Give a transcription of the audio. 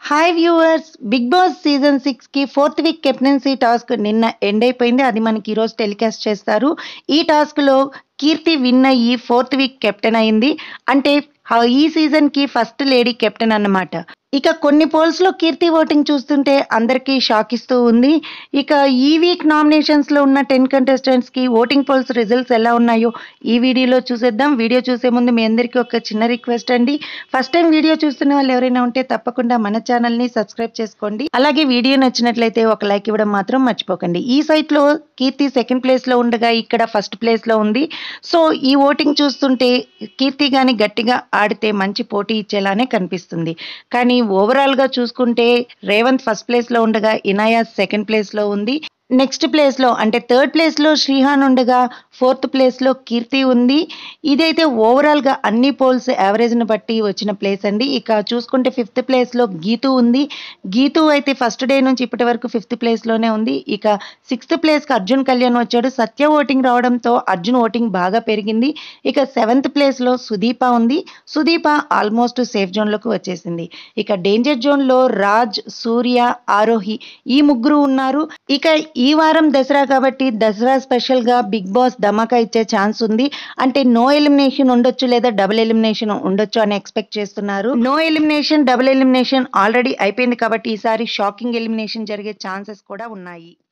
hi viewers Bigg Boss season six కి fourth week captaincy task నిన్న end అయిపోయింది అది మనకి ఈరోజు టెలికాస్ట్ చేస్తారు ఈ టాస్క్ లో కీర్తి విన్ అయ్యి ఫోర్త్ వీక్ కెప్టెన్ అయింది అంటే ఆ ఈ సీజన్ కి ఫస్ట్ లేడీ కెప్టెన్ అన్నమాట ఇక కొన్ని పోల్స్ లో కీర్తి ఓటింగ్ చూస్తుంటే అందరికీ షాక్ ఇస్తూ ఉంది ఇక ఈ వీక్ నామినేషన్స్ లో ఉన్న టెన్ కంటెస్టెంట్స్ కి ఓటింగ్ పోల్స్ రిజల్ట్స్ ఎలా ఉన్నాయో ఈ వీడియోలో చూసేద్దాం వీడియో చూసే ముందు మీ అందరికీ ఒక చిన్న రిక్వెస్ట్ అండి ఫస్ట్ టైం వీడియో చూస్తున్న వాళ్ళు ఎవరైనా ఉంటే తప్పకుండా మన ఛానల్ ని సబ్స్క్రైబ్ చేసుకోండి అలాగే వీడియో నచ్చినట్లయితే ఒక లైక్ ఇవ్వడం మాత్రం మర్చిపోకండి ఈ సైట్ లో కీర్తి సెకండ్ ప్లేస్ లో ఉండగా ఇక్కడ ఫస్ట్ ప్లేస్ లో ఉంది సో ఈ ఓటింగ్ చూస్తుంటే కీర్తి గాని గట్టిగా ఆడితే మంచి పోటీ ఇచ్చేలానే కనిపిస్తుంది కానీ ఓవరాల్ గా చూసుకుంటే రేవంత్ ఫస్ట్ ప్లేస్ లో ఉండగా ఇనాయాస్ సెకండ్ ప్లేస్ లో ఉంది నెక్స్ట్ ప్లేస్ లో అంటే థర్డ్ ప్లేస్ లో శ్రీహాన్ ఉండగా ఫోర్త్ ప్లేస్ లో కీర్తి ఉంది ఇదైతే ఓవరాల్ గా అన్ని పోల్స్ యావరేజ్ ని బట్టి వచ్చిన ప్లేస్ అండి ఇక చూసుకుంటే ఫిఫ్త్ ప్లేస్ లో గీతు ఉంది గీతు అయితే ఫస్ట్ డే నుంచి ఇప్పటి వరకు ఫిఫ్త్ ప్లేస్ లోనే ఉంది ఇక సిక్స్త్ ప్లేస్ కి అర్జున్ కళ్యాణ్ వచ్చాడు సత్య ఓటింగ్ రావడంతో అర్జున్ ఓటింగ్ బాగా పెరిగింది ఇక సెవెంత్ ప్లేస్ లో సుదీప ఉంది సుదీప ఆల్మోస్ట్ సేఫ్ జోన్ లోకి వచ్చేసింది ఇక డేంజర్ జోన్ లో రాజ్ సూర్య ఆరోహి ఈ ముగ్గురు ఉన్నారు ఇక ఈ వారం దసరా కాబట్టి దసరా స్పెషల్ గా బిగ్ బాస్ ధమాకా ఇచ్చే ఛాన్స్ ఉంది అంటే నో ఎలిమినేషన్ ఉండొచ్చు లేదా డబుల్ ఎలిమినేషన్ ఉండొచ్చు అని ఎక్స్పెక్ట్ చేస్తున్నారు no elimination double elimination already అయిపోయింది కాబట్టి ఈసారి షాకింగ్ ఎలిమినేషన్ జరిగే ఛాన్సెస్ కూడా ఉన్నాయి